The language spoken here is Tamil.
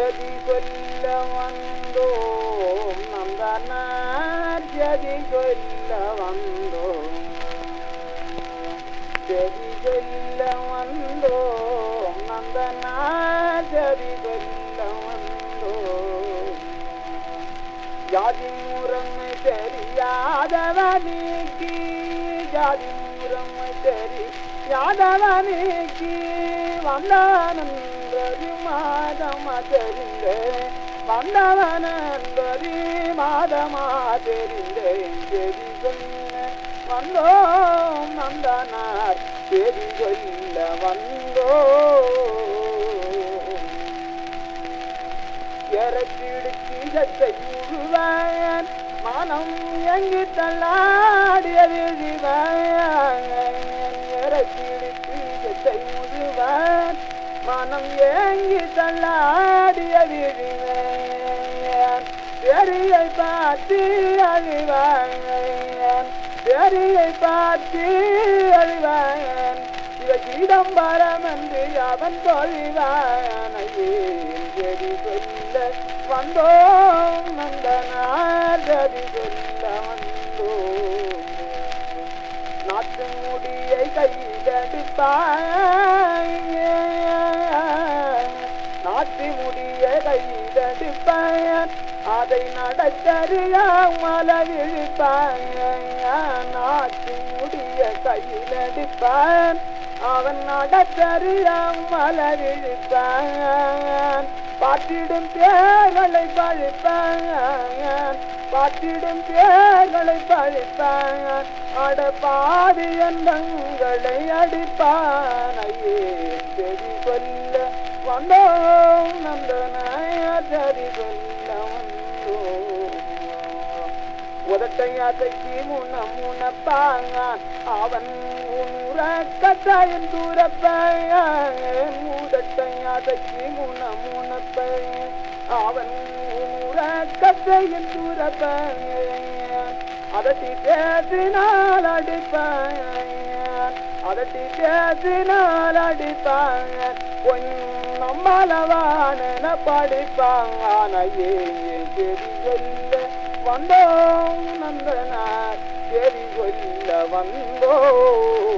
செதி கொல்ல வந்தோம் நந்தனார் செதி கொல்ல வந்தோம் செதி கொல்ல வந்தோம் நந்தனார் செதி கொல்ல வந்தோம் ஜாதி முறமை தெரியாதவனுக்கு ஜாதி முறமை தெரியாதவனுக்கு வந்தானன்றி மாதமா தெரிந்த வந்தவனன்றி மாதமா தெரிந்தேன் செவி சொல்ல வந்தோம் நந்தனார் செவி சொல்ல வந்தோம் இறக்கிடுச்சு சத்தை முழுவன் மனம் எங்கி தள்ளாடிய விழிவன் இறக்கிடுச்சு சத்தை முழுவன் மனம் ஏங்கி தள்ளாடிய விழிவன் பெரியை பார்த்து அழிவன் பெரியை பார்த்து அழிவன் சிவகீடம்பரம் என்று அவன் தொழிவானையே செடி சொல்ல வந்தோம் நந்தனார் செடி சொல்ல வந்தோம் நாட்டு முடியை கைதடிப்பாய் நாட்டு முடியை கைதடிப்பாயன் அதை நடத்தறியாமல விழிப்பாய் நாட்டு முடிய கையிலடிப்பான் அவன் நடத்தறியாமல விழிப்பான் பாட்டிடும் பேர்களை பழிப்பான் பாட்டிடும் பேர்களை பழிப்பான் அட பாதி எண்ணங்களை அடிப்பானையே செவி கொல்ல வந்தோம் நந்தனாயர் செவி கொல்ல வந்தோம் உதட்டை அசைக்கு முன்ன முனப்பாங்கான் அவன் உறக்கத்தாயின் தூரப்பையன் உதட்டை அசைக்கு முன்ன முனப்பையன் அவன் உறக்கத்தையின் தூரப்பையன் அதட்டி பேசினால் அடிப்பான் அதட்டி பேசினால் அடிப்பான் பொன் நம்மளவான படிப்பாங்க செவி சொல்ல வந்தோம் நந்தனார் செவி கொல்ல வந்தோம்